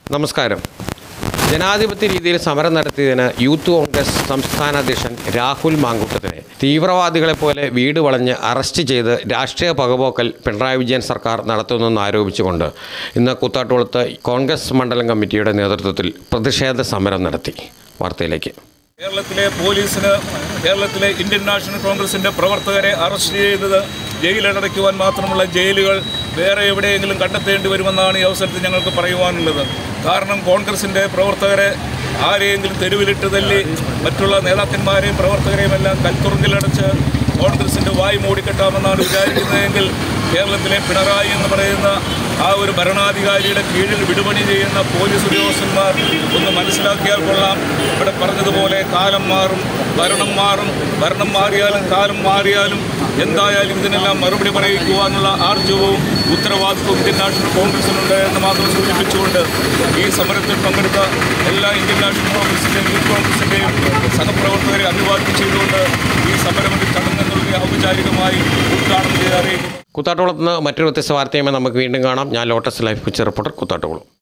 നമസ്കാരം ജനാധിപത്യ രീതിയിൽ സമരം നടത്തിയതിന് യൂത്ത് കോൺഗ്രസ് സംസ്ഥാന അധ്യക്ഷൻ രാഹുൽ മാങ്കുട്ടത്തിനെ തീവ്രവാദികളെ പോലെ വീട് വളഞ്ഞ് അറസ്റ്റ് ചെയ്ത് രാഷ്ട്രീയ പകപോക്കൽ പിണറായി വിജയൻ സർക്കാർ നടത്തുന്നെന്ന് ആരോപിച്ചുകൊണ്ട് ഇന്ന് കൂത്താട്ടുകുളത്ത് കോൺഗ്രസ് മണ്ഡലം കമ്മിറ്റിയുടെ നേതൃത്വത്തിൽ പ്രതിഷേധ സമരം നടത്തി വാർത്തയിലേക്ക് കേരളത്തിലെ പോലീസിന് കേരളത്തിലെ ഇന്ത്യൻ നാഷണൽ കോൺഗ്രസിന്റെ പ്രവർത്തകരെ അറസ്റ്റ് ചെയ്തത് ജയിലടയ്ക്കുവാൻ മാത്രമുള്ള ജയിലുകൾ വേറെ എവിടെയെങ്കിലും കണ്ടെത്തേണ്ടി വരുമെന്നാണ് ഈ അവസരത്തിൽ ഞങ്ങൾക്ക് പറയുവാനുള്ളത് കാരണം കോൺഗ്രസിന്റെ പ്രവർത്തകരെ ആരെയെങ്കിലും തെരുവിലിട്ട് തല്ലി മറ്റുള്ള നേതാക്കന്മാരെയും പ്രവർത്തകരെയും എല്ലാം കൽത്തുറുങ്കിലടച്ച് കോൺഗ്രസിന്റെ വായ് മൂടിക്കെട്ടാമെന്നാണ് വിചാരിക്കുന്നതെങ്കിൽ കേരളത്തിലെ പിണറായി എന്ന് പറയുന്ന ആ ഒരു ഭരണാധികാരിയുടെ കീഴിൽ വിടുപണി ചെയ്യുന്ന പോലീസ് ഉദ്യോഗസ്ഥന്മാർ ഒന്ന് മനസ്സിലാക്കിയാൽ കൊള്ളാം ഇവിടെ പറഞ്ഞതുപോലെ കാലം മാറും ഭരണം മാറും ഭരണം മാറിയാലും കാലം മാറിയാലും എന്തായാലും ഇതിനെല്ലാം മറുപടി പറയിക്കുവാനുള്ള ആർജവും ഉത്തരവാദിത്വവും ഇന്ത്യൻ നാഷണൽ കോൺഗ്രസിനുണ്ട് എന്ന് മാത്രം സൂചിപ്പിച്ചുകൊണ്ട് ഈ സമരത്തിൽ പങ്കെടുത്ത എല്ലാ ഇന്ത്യൻ നാഷണൽ കോൺഗ്രസിൻ്റെയും യൂത്ത് കോൺഗ്രസിൻ്റെയും സഹപ്രവർത്തകരെ അഭിവാദ്യം ചെയ്തുകൊണ്ട് ഈ സമരത്തിൽ ചടങ്ങെന്നുള്ള ഔപചാരികമായി ഉദ്ഘാടനം ചെയ്ത് അറിയിക്കുന്നു കൂത്താട്ടുകുളത്ത് നിന്ന് മറ്റൊരു വ്യത്യസ്ത വാർത്തയുമായി നമുക്ക് വീണ്ടും കാണാം ഞാൻ lotus life Kochi reporter Koothattukulam